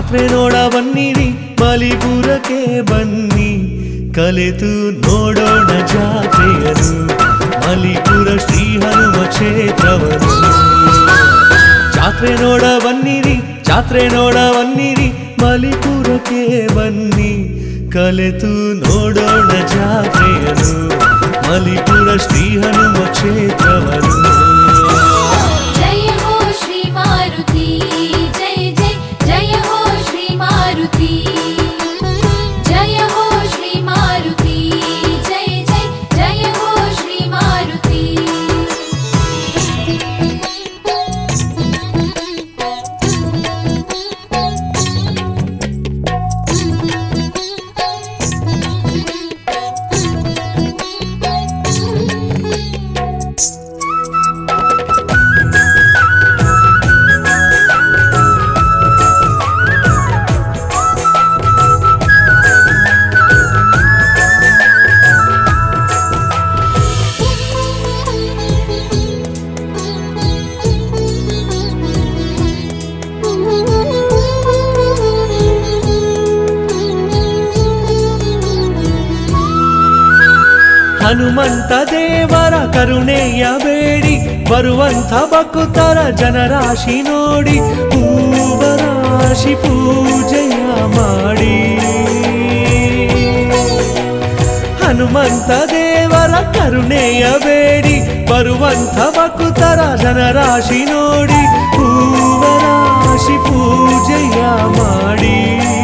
ಜಾತ್ರೆ ನೋಡ ಬನ್ನಿರಿ ಮಲಿಪುರಕ್ಕೆ ಬನ್ನಿ ಕಲೆತು ನೋಡೋಣ ಜಾತ್ರೆಯನ್ನು ಮಲಿಪುರ ಶ್ರೀ ಹನುಮ ಕ್ಷೇತ್ರವನ್ನು ಜಾತ್ರೆ ನೋಡ ಬನ್ನಿರಿ ಜಾತ್ರೆ ನೋಡ ಬನ್ನಿರಿ ಮಲಿಪುರಕ್ಕೆ ಬನ್ನಿ ಕಲೆತು ನೋಡೋಣ ಜಾತ್ರೆಯನ್ನು ಮಲಿಪುರ ಶ್ರೀ ಹನುಮ ಕ್ಷೇತ್ರವನ್ನು जय हो श्री मारुति जय जय जय हो श्री मारुति जय हो श्री मारुति जय जय जय हो श्री मारुति ಹನುಮಂತ ದೇವರ ಕರುಣೆಯ ಬೇಡಿ ಬರುವಂಥ ಭಕ್ತರ ಜನರಾಶಿ ನೋಡಿ ಹೂವರಾಶಿ ಪೂಜೆಯ ಮಾಡಿ ಹನುಮಂತ ದೇವರ ಕರುಣೆಯ ಬೇಡಿ ಬರುವಂಥ ಭಕ್ತರ ಜನರಾಶಿ ನೋಡಿ ಹೂವರಾಶಿ ಪೂಜೆಯ ಮಾಡಿ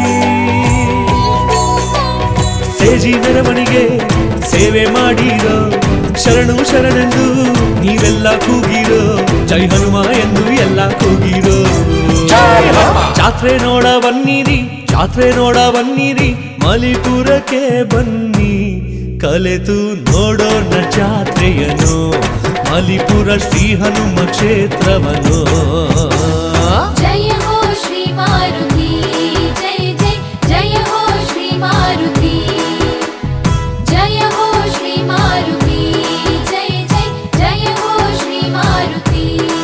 ಸೇಜಿ ಮೆರವಣಿಗೆ ಸೇವೆ ಮಾಡಿರೋ ಶರಣು ಶರಣೆಂದು ನೀವೆಲ್ಲ ಕೂಗಿರೋ ಜೈ ಹನುಮ ಎಂದು ಎಲ್ಲ ಕೂಗಿರೋ ಜಾತ್ರೆ ನೋಡ ಬನ್ನಿರಿ ಜಾತ್ರೆ ನೋಡ ಬನ್ನಿರಿ ಮಲಿಪುರಕ್ಕೆ ಬನ್ನಿ ಕಲೆತು ನೋಡೋಣ ಜಾತ್ರೆಯನ್ನು ಮಲಿಪುರ ಶ್ರೀ ಹನುಮ ಕ್ಷೇತ್ರವನ್ನು जय हो श्री मारुति जय जय जय हो श्री मारुति जय हो श्री मारुति जय जय जय हो श्री मारुति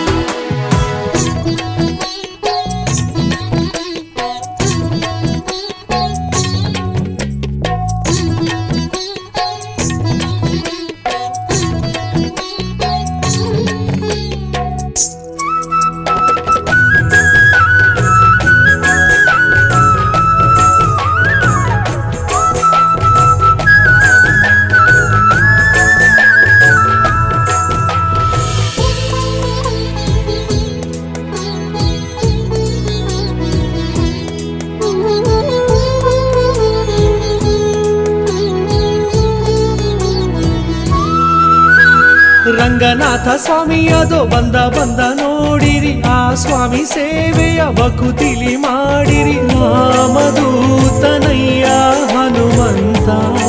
ರಂಗನಾಥ ಸ್ವಾಮಿಯದು ಬಂದ ಬಂದ ನೋಡಿರಿ ಆ ಸ್ವಾಮಿ ಸೇವೆಯ ಬಕುತಿಲಿ ಮಾಡಿರಿ ರಾಮದೂತನಯ್ಯ ಹನುಮಂತ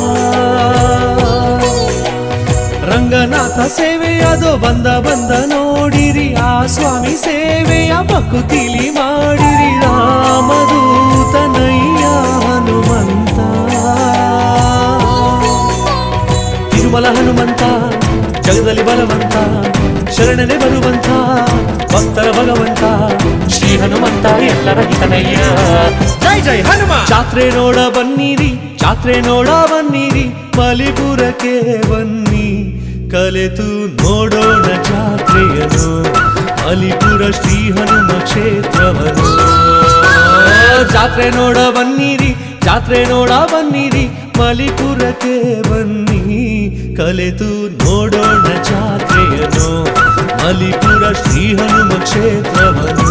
ರಂಗನಾಥ ಸೇವೆಯದು ಬಂದ ಬಂದ ನೋಡಿರಿ ಆ ಸ್ವಾಮಿ ಸೇವೆಯ ಬಕುತಿಲಿ ಮಾಡಿರಿ ರಾಮದೂತನಯ್ಯ ಹನುಮಂತ ತಿರುಮಲ ಹನುಮಂತ ಜಗದಲ್ಲಿ ಬಲವಂತ ಶರಣನೆ ಬರುವಂತ ಭಕ್ತರ ಭಗವಂತ ಶ್ರೀ ಹನುಮಂತ ಎಲ್ಲರ ಹಿತನಯ್ಯ ಜೈ ಜೈ ಹನುಮ ಜಾತ್ರೆ ನೋಡ ಬನ್ನಿರಿ ಜಾತ್ರೆ ನೋಡ ಬನ್ನಿರಿ ಮಲಿಪುರಕ್ಕೆ ಬನ್ನಿ ಕಲೆತು ನೋಡೋಣ ಜಾತ್ರೆಯನ್ನು ಮಲಿಪುರ ಶ್ರೀ ಹನುಮ ಕ್ಷೇತ್ರವನ್ನು ಜಾತ್ರೆ ನೋಡ ಬನ್ನಿರಿ ಜಾತ್ರೆ ನೋಡ ಬನ್ನಿರಿ ಮಲಿಪುರಕ್ಕೆ ಬನ್ನಿ ಕಲೆತು ನೋಡೋಣ ಜಾತ್ರೆಯನ್ನು ಮಲಿಪುರ ಶ್ರೀ ಹನುಮ ಕ್ಷೇತ್ರವನ್ನು